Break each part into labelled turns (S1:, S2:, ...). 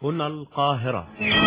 S1: هنا القاهرة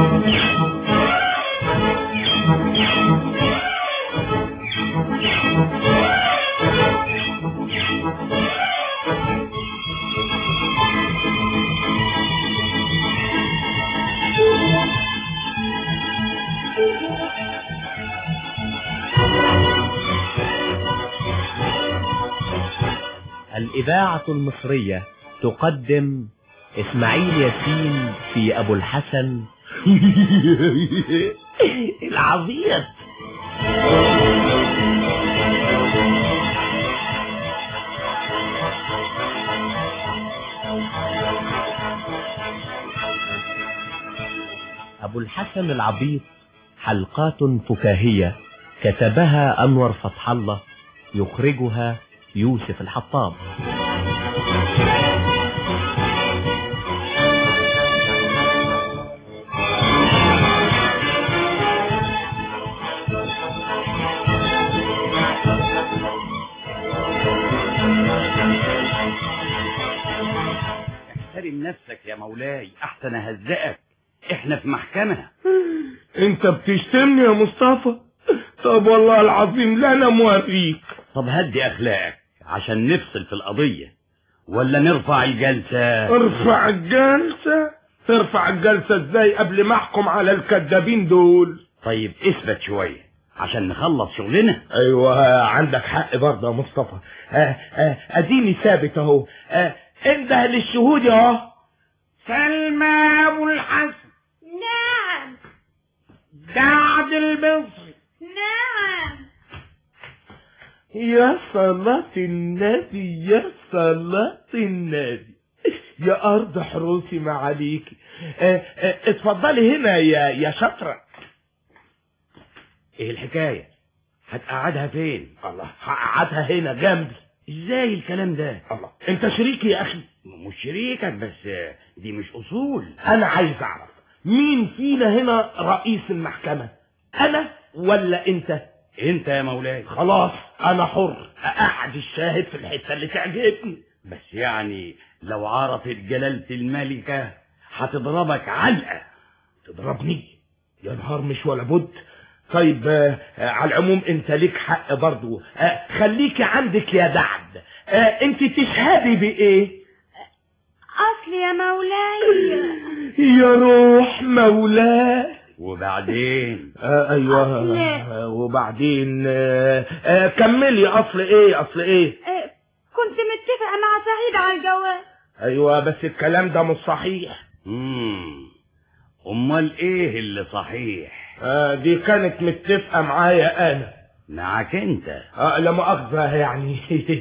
S1: الإذاعة المصرية تقدم إسماعيل ياسين في أبو الحسن
S2: العبيط
S1: أبو الحسن العبيط حلقات فكاهية كتبها أنور فتح الله يخرجها يوسف الحطاب
S2: احترم نفسك يا مولاي احسن اهزقك احنا في محكمة
S3: انت بتشتمني يا مصطفى طب والله العظيم لا انا موريك
S2: طب هدي اخلاقك عشان نفصل في القضية ولا نرفع الجلسة
S3: ارفع الجلسة ترفع الجلسة ازاي قبل ما احكم على الكذابين دول
S2: طيب اثبت شوية عشان نخلص شغلنا
S3: ايوه عندك حق برضه يا مصطفى آه آه اديني ثابت اهو آه انده للشهود اهو سلمى ابو الحسن
S4: نعم
S3: دعد البصري
S4: نعم
S3: يا صلاة النبي يا صلاة النبي يا أرض حروسي ما عليكي اه اه اتفضلي هنا يا يا شطرة
S2: ايه الحكاية هتقعدها فين
S3: الله هقعدها هنا جنبي
S2: ازاي الكلام ده
S3: الله انت شريكي يا اخي
S2: مش شريكك بس دي مش اصول
S3: انا عايز اعرف مين فينا هنا رئيس المحكمة انا ولا انت
S2: انت يا مولاي
S3: خلاص انا حر اقعد الشاهد في الحتة اللي تعجبني
S2: بس يعني لو عرفت جلالة الملكة هتضربك علقة
S3: تضربني يا نهار مش ولا بد طيب آه آه على العموم انت ليك حق برضو آه خليكي عندك يا دعد آه انت تشهدي بايه
S4: اصل يا مولاي
S3: يا روح مولاي
S2: وبعدين
S3: آه ايوه
S4: أصل-
S3: آه وبعدين آه آه كملي اصل ايه اصل ايه
S4: آه، كنت متفقة مع سعيد على الجواز
S3: ايوه بس الكلام ده مش صحيح
S2: مم. امال ايه اللي صحيح
S3: آه دي كانت متفقة معايا انا
S2: معاك انت
S3: آه لا مؤاخذة يعني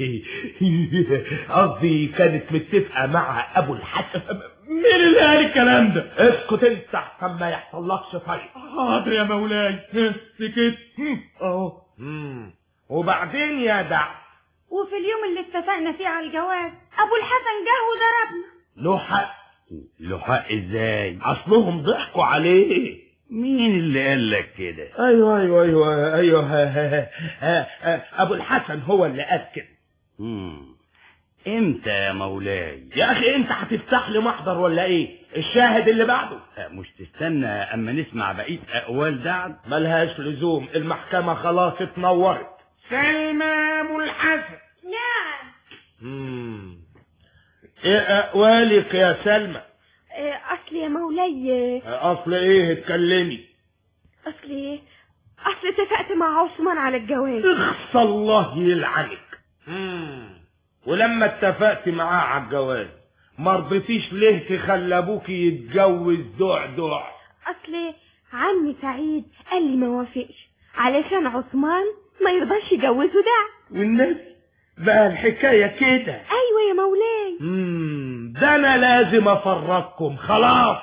S3: قصدي كانت متفقة مع أبو الحسن مين اللي قال الكلام ده؟ اسكت انت احسن ما يحصلكش طيب حاضر يا مولاي سكت اهو وبعدين يا دع
S4: وفي اليوم اللي اتفقنا فيه على الجواز ابو الحسن جه وضربنا
S3: له حق
S2: له حق ازاي
S3: اصلهم ضحكوا عليه
S2: مين اللي قال لك كده
S3: ايوه ايوه ايوه ايوه ها ها ها ها ابو الحسن هو اللي قال كده
S2: مم. امتى يا مولاي
S3: يا اخي انت هتفتح لي محضر ولا ايه الشاهد اللي بعده
S2: أه، مش تستنى اما نسمع بقية اقوال دعد
S3: ملهاش لزوم المحكمة خلاص اتنورت سلمى ابو الحسن
S4: نعم
S3: مم. ايه اقوالك يا سلمى
S4: آه، اصل يا مولاي
S3: اصل ايه اتكلمي
S4: اصل ايه اصل اتفقت مع عثمان على الجواز
S3: اخص الله يلعنك مم. ولما اتفقت معاه على الجواز ما رضيتيش ليه تخلي ابوكي يتجوز دع دع
S4: اصل عمي سعيد قال لي ما وافقش علشان عثمان ما يرضاش يجوزه ده
S3: والنبي بقى الحكاية كده
S4: ايوه يا مولاي
S3: مم. ده انا لازم افرقكم خلاص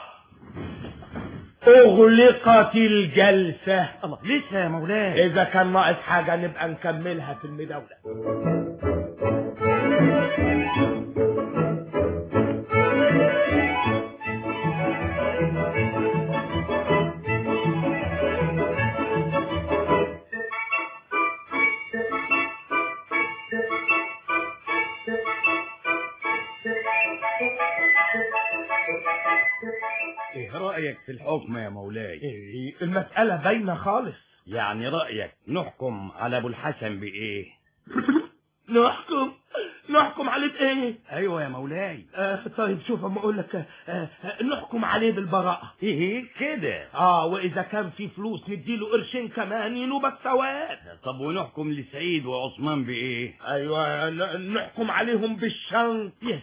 S3: اغلقت الجلسة
S2: الله لسه يا مولاي
S3: اذا كان ناقص حاجة نبقى نكملها في المداولة
S2: ايه رأيك في الحكم يا مولاي
S3: إيه المسألة باينة خالص
S2: يعني رأيك نحكم على ابو الحسن بايه
S3: نحكم نحكم عليه بايه
S2: ايوه يا مولاي
S3: آه طيب شوف اما اقول لك آه آه نحكم عليه بالبراءة
S2: ايه كده
S3: اه واذا كان في فلوس نديله قرشين كمان ينوبك ثواب
S2: طب ونحكم لسعيد وعثمان بايه
S3: ايوه ن- نحكم عليهم بالشنط
S2: يا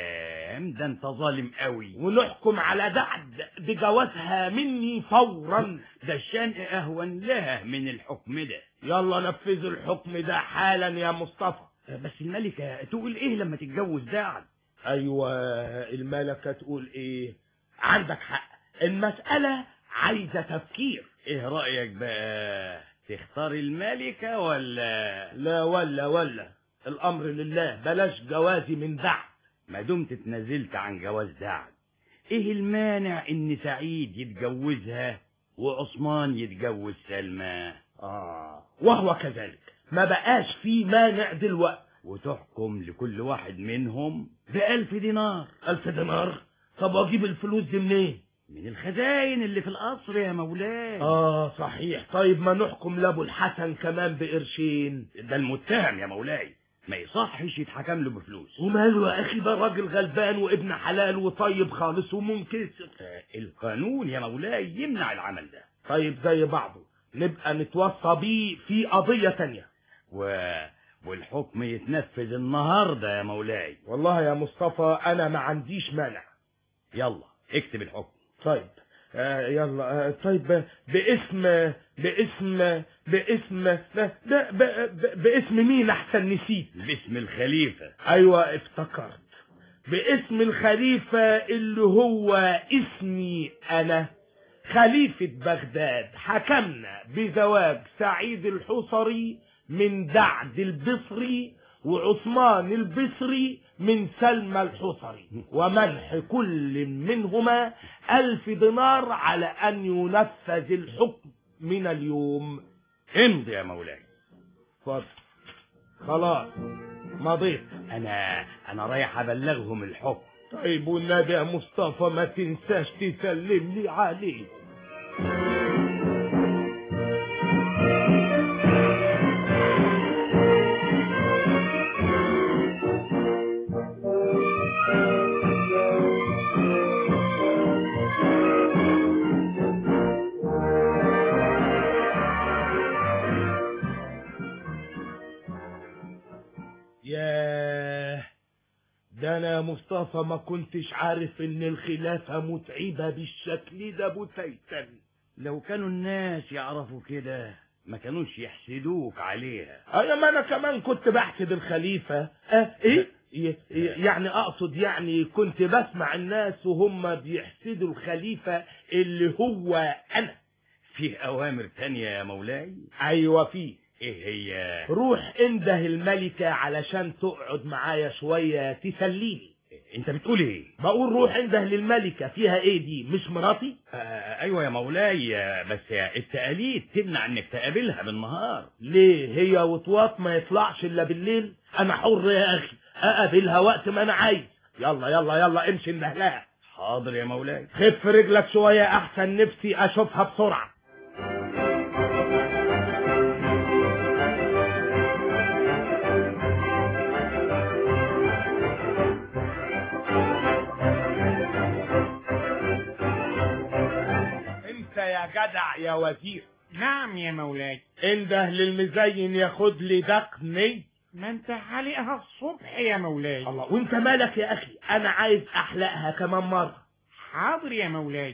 S2: سلام ده انت ظالم قوي
S3: ونحكم على دعد بجوازها مني فورا
S2: ده الشنق اهون لها من الحكم ده
S3: يلا نفذوا الحكم ده حالا يا مصطفى
S2: بس الملكة تقول ايه لما تتجوز دعد
S3: ايوه الملكة تقول ايه عندك حق المسألة عايزة تفكير
S2: ايه رأيك بقى تختار الملكة ولا
S3: لا ولا ولا الامر لله بلاش جوازي من دعد
S2: ما دمت اتنازلت عن جواز دعد ايه المانع ان سعيد يتجوزها وعثمان يتجوز سلمى
S3: اه وهو كذلك ما بقاش في مانع دلوقتي
S2: وتحكم لكل واحد منهم بألف دينار
S3: ألف دينار طب واجيب الفلوس دي منين
S2: من الخزاين اللي في القصر يا مولاي
S3: اه صحيح طيب ما نحكم لابو الحسن كمان بقرشين
S2: ده المتهم يا مولاي ما يصحش يتحكم له بفلوس
S3: وماله يا اخي ده راجل غلبان وابن حلال وطيب خالص ومنكسر
S2: آه، القانون يا مولاي يمنع العمل ده
S3: طيب زي بعضه نبقى نتوصى بيه في قضية تانية
S2: و... والحكم يتنفذ النهارده يا مولاي
S3: والله يا مصطفى انا ما عنديش مانع
S2: يلا اكتب الحكم
S3: طيب آه يلا آه طيب باسم باسم باسم لا لا ب- ب- باسم مين احسن نسيت
S2: باسم الخليفة
S3: ايوه افتكرت باسم الخليفة اللي هو اسمي انا خليفة بغداد حكمنا بزواج سعيد الحصري من دعد البصري وعثمان البصري من سلمى الحصري ومنح كل منهما ألف دينار على أن ينفذ الحكم من اليوم
S2: امضي يا مولاي
S3: اتفضل خلاص مضيت
S2: انا انا رايح ابلغهم الحكم
S3: طيب والنبي يا مصطفى ما تنساش تسلم لي عليه ياه ده انا يا مصطفى ما كنتش عارف ان الخلافة متعبة بالشكل ده بتيتا
S2: لو كانوا الناس يعرفوا كده ما كانوش يحسدوك عليها
S3: ايوه ما انا كمان كنت بحسد الخليفة اه ايه ي- ي- يعني اقصد يعني كنت بسمع الناس وهم بيحسدوا الخليفة اللي هو انا
S2: فيه اوامر تانية يا مولاي
S3: ايوه فيه
S2: ايه هي
S3: روح انده الملكة علشان تقعد معايا شوية تسليني
S2: انت بتقول ايه
S3: بقول روح انده للملكة فيها ايه دي مش مراتي
S2: آه ايوه يا مولاي آه، بس التقاليد تمنع انك تقابلها بالنهار
S3: ليه هي وطواط ما يطلعش الا بالليل انا حر يا اخي اقابلها وقت ما انا عايز يلا يلا يلا امشي اندهلها
S2: حاضر يا مولاي
S3: خف رجلك شوية احسن نفسي اشوفها بسرعة انت يا جدع يا وزير
S5: نعم يا مولاي
S3: انده للمزين ياخد لي دقني
S5: ما انت حالقها الصبح يا مولاي
S3: الله وانت مالك يا اخي انا عايز احلقها كمان مرة
S5: حاضر يا مولاي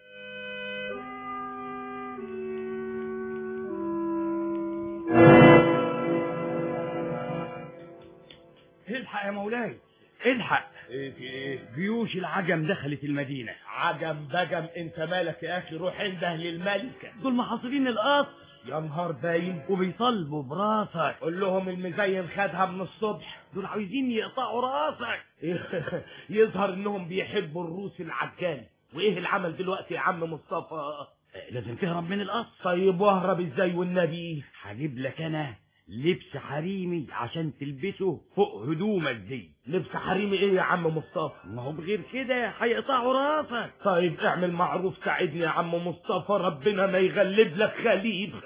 S2: الحق يا مولاي الحق
S3: ايه في ايه
S2: جيوش العجم دخلت المدينة
S3: عجم بجم انت مالك يا اخي روح انده للملكة
S2: دول محاصرين القصر
S3: يا نهار باين
S2: وبيطالبوا براسك
S3: قول لهم المزين خدها من الصبح
S2: دول عايزين يقطعوا راسك
S3: يظهر انهم بيحبوا الروس العجال وايه العمل دلوقتي يا عم مصطفى
S2: لازم تهرب من القصر
S3: طيب واهرب ازاي والنبي
S2: هجيب لك انا لبس حريمي عشان تلبسه فوق هدومك دي
S3: لبس حريمي ايه يا عم مصطفى
S2: ما هو بغير كده هيقطعوا راسك
S3: طيب اعمل معروف ساعدني يا عم مصطفى ربنا ما يغلب لك خليفه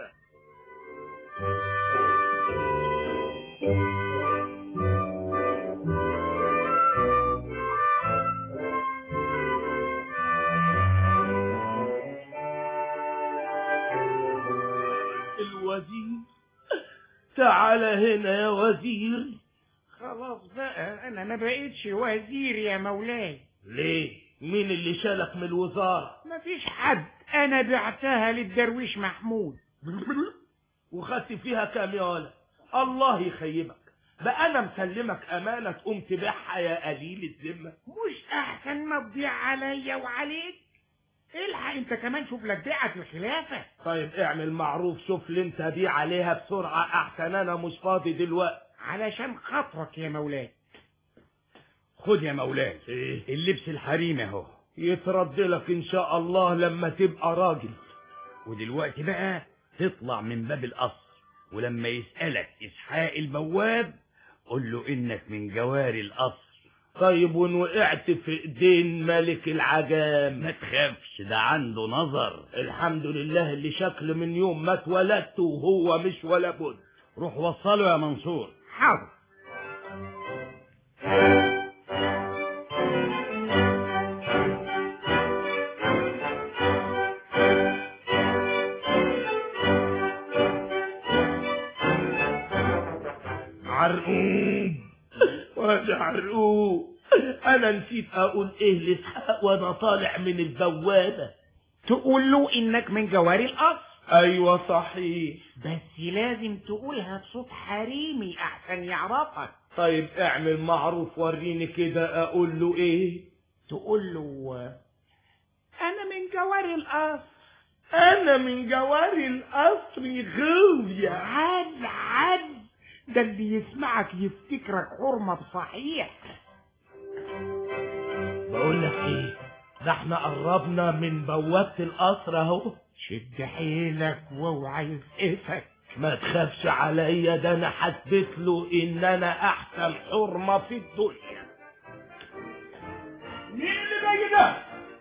S3: الوزير تعال هنا يا وزير
S5: خلاص بقى انا ما بقيتش وزير يا مولاي
S3: ليه مين اللي شالك من الوزارة
S5: مفيش حد انا بعتها للدرويش محمود
S3: وخدت فيها كام يا ولد الله يخيبك بقى انا مسلمك امانة تقوم تبيعها يا قليل الذمة
S5: مش احسن ما تضيع عليا وعليك الحق انت كمان شوف لك بيعة الخلافة
S3: طيب اعمل معروف شوف لي انت بيع عليها بسرعة احسن انا مش فاضي دلوقتي
S5: علشان خاطرك يا مولاي
S2: خد يا مولاي
S3: ايه
S2: اللبس الحريمي اهو
S3: يترد لك ان شاء الله لما تبقى راجل
S2: ودلوقتي بقى تطلع من باب القصر ولما يسألك إسحاق البواب قول له إنك من جواري القصر
S3: طيب وان وقعت في ايدين ملك العجام
S2: ما تخافش ده عنده نظر
S3: الحمد لله اللي شكل من يوم ما اتولدت وهو مش ولا بد
S2: روح وصله يا منصور
S5: حاضر
S3: عرقوب وانا عرقوب انا نسيت اقول ايه لاسحاق وانا طالع من البوابة
S5: تقول له انك من جواري القصر
S3: ايوه صحيح
S5: بس لازم تقولها بصوت حريمي احسن يعرفك
S3: طيب اعمل معروف وريني كده اقول له ايه
S5: تقول له انا من جواري القصر
S3: انا من جواري القصر غاوية
S5: عاد عاد ده اللي يسمعك يفتكرك حرمة بصحيح
S3: بقول لك ايه ده احنا قربنا من بوابة القصر اهو
S5: شد حيلك واوعى يزقفك
S3: ما تخافش عليا ده انا حسبت له ان انا احسن حرمة في الدنيا مين اللي جاي ده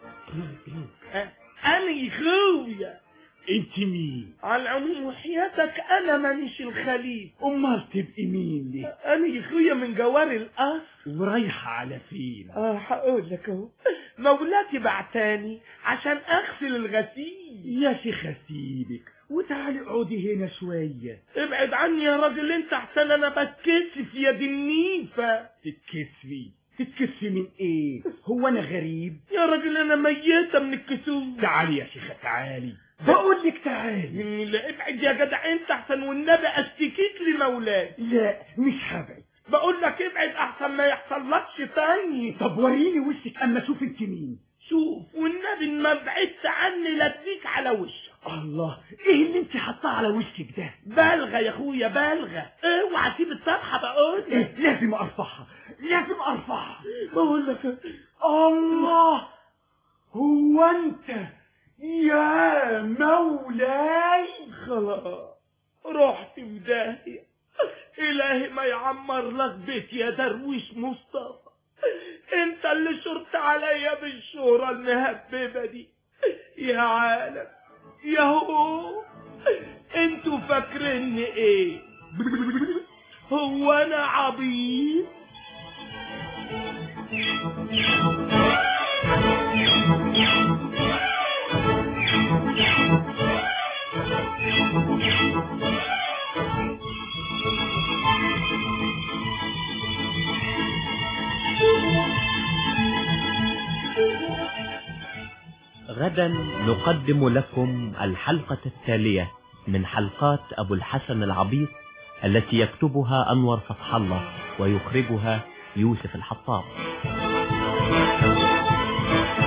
S3: انا خويا
S5: انت مين
S3: على العموم وحياتك انا مانيش الخليفة
S5: امال تبقي مين دي
S3: انا خويا من جوار القصر
S5: ورايحة على فين
S3: اه هقول لك اهو مولاتي بعتاني عشان اغسل الغسيل
S5: يا شيخ سيبك وتعالي اقعدي هنا شوية
S3: ابعد عني يا راجل انت احسن انا بتكسف يا دي النيفة
S5: تتكسفي تتكسفي من ايه هو انا غريب
S3: يا راجل انا ميتة من الكسوف
S5: تعالي يا شيخة تعالي بقول لك تعالي
S3: مني لا ابعد يا جدع انت احسن والنبي اشتكيك لمولاي
S5: لا مش هبعد
S3: بقول لك ابعد احسن ما يحصلكش تاني
S5: طب وريني وشك اما اشوف انت مين
S3: شوف والنبي إن ما بعدت عني لاديك على وشك
S5: الله ايه اللي انت حاطاه على وشك ده
S3: بلغة يا اخويا بلغة اوعى تسيب الطرحة بقول لك
S5: إيه لازم ارفعها لازم ارفعها
S3: بقول لك
S5: الله هو انت يا مولاي
S3: خلاص رحت في داهية إلهي ما يعمر لك بيت يا درويش مصطفى انت اللي شرت عليا بالشهرة المهببة دي يا عالم يا هو انتوا فاكريني ايه هو انا عبيط
S1: غدا نقدم لكم الحلقة التالية من حلقات أبو الحسن العبيط التي يكتبها أنور فتح الله ويخرجها يوسف الحطاب